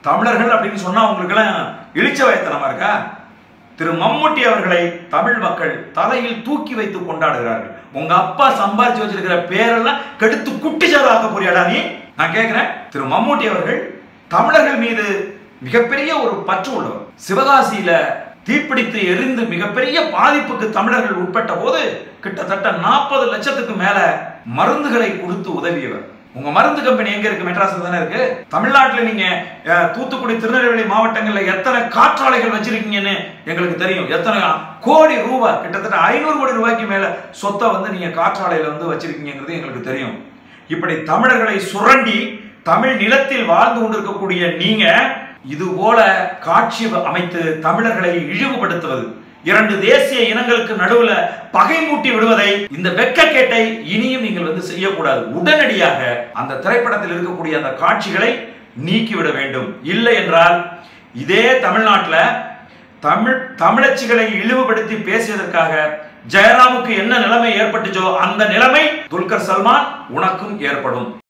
தமிழர்கள் அப்படின்னு சொன்னா உங்களுக்கு எல்லாம் இழிச்ச வயத்தனமா இருக்கா திரு மம்முட்டி அவர்களை தமிழ் மக்கள் தலையில் தூக்கி வைத்து கொண்டாடுகிறார்கள் உங்க அப்பா சம்பாதிச்சு வச்சிருக்கிற பேரெல்லாம் கெடுத்து குட்டிச்சாறு ஆக்க போறியாடா நீ நான் கேட்கிறேன் திரு மம்முட்டி அவர்கள் தமிழர்கள் மீது மிகப்பெரிய ஒரு பற்று உள்ளவர் சிவகாசியில தீப்பிடித்து எரிந்து மிகப்பெரிய பாதிப்புக்கு தமிழர்கள் உட்பட்ட போது கிட்டத்தட்ட நாற்பது லட்சத்துக்கு மேல மருந்துகளை கொடுத்து உதவியவர் உங்க மருந்து கம்பெனி எங்க இருக்கு மெட்ராஸ்ல தானே இருக்கு தமிழ்நாட்டுல நீங்க அஹ், தூத்துக்குடி திருநெல்வேலி மாவட்டங்கள்ல எத்தனை காற்றாலைகள் வச்சிருக்கீங்கன்னு எங்களுக்கு தெரியும் எத்தனை கோடி ரூபாய் கிட்டத்தட்ட ஐநூறு கோடி ரூபாய்க்கு மேல சொத்தை வந்து நீங்க காற்றாலையில வந்து வச்சிருக்கீங்கிறது எங்களுக்கு தெரியும் இப்படி தமிழர்களை சுரண்டி தமிழ் நிலத்தில் வாழ்ந்து கொண்டிருக்கக்கூடிய நீங்க இது போல காட்சி அமைத்து தமிழர்களை இழிவுபடுத்துவது இரண்டு தேசிய இனங்களுக்கு நடுவுல பகை மூட்டி விடுவதை இந்த வெட்கக்கேட்டை இனியும் நீங்கள் வந்து செய்யக்கூடாது உடனடியாக அந்த திரைப்படத்தில் இருக்கக்கூடிய அந்த காட்சிகளை நீக்கிவிட வேண்டும் இல்லை என்றால் இதே தமிழ்நாட்டுல தமிழ் தமிழச்சிகளை இழிவுபடுத்தி பேசியதற்காக ஜெயராமுக்கு என்ன நிலைமை ஏற்பட்டுச்சோ அந்த நிலைமை துல்கர் சல்மான் உனக்கும் ஏற்படும்